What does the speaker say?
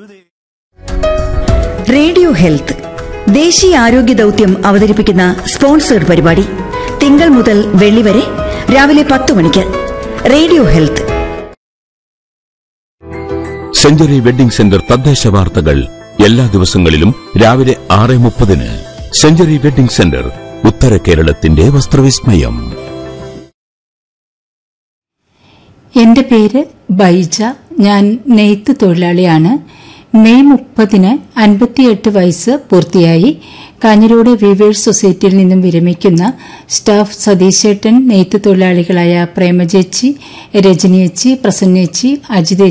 radio health ദേശീയ ആരോഗ്യ ദൗത്യം അവതരിപ്പിക്കുന്ന സ്പോൺസേഡ് പരിപാടി തിങ്കൾ മുതൽ വെള്ളി വരെ രാവിലെ പത്ത് മണിക്ക് radio health Century Wedding Centre തദ്ദേശ വാർത്തകൾ എല്ലാ ദിവസങ്ങളിലും രാവിലെ ആറ് മുപ്പതിന് സെഞ്ചുറി വെഡിംഗ് സെന്റർ ഉത്തര കേരളത്തിന്റെ വസ്ത്രവിസ്മയം എന്റെ പേര് ബൈജ ഞാൻ നെയ്ത്ത് തൊഴിലാളിയാണ് മെയ് മുപ്പതിന് അൻപത്തിയെട്ട് വയസ്സ് പൂർത്തിയായി കാഞ്ഞിരോട് വീവേഴ്സ് സൊസൈറ്റിയിൽ നിന്നും വിരമിക്കുന്ന സ്റ്റാഫ് സതീശേട്ടൻ നെയ്ത്ത് തൊഴിലാളികളായ പ്രേമചേച്ചി രജനിയേച്ചി പ്രസന്നേച്ചി അജിതേച്ചി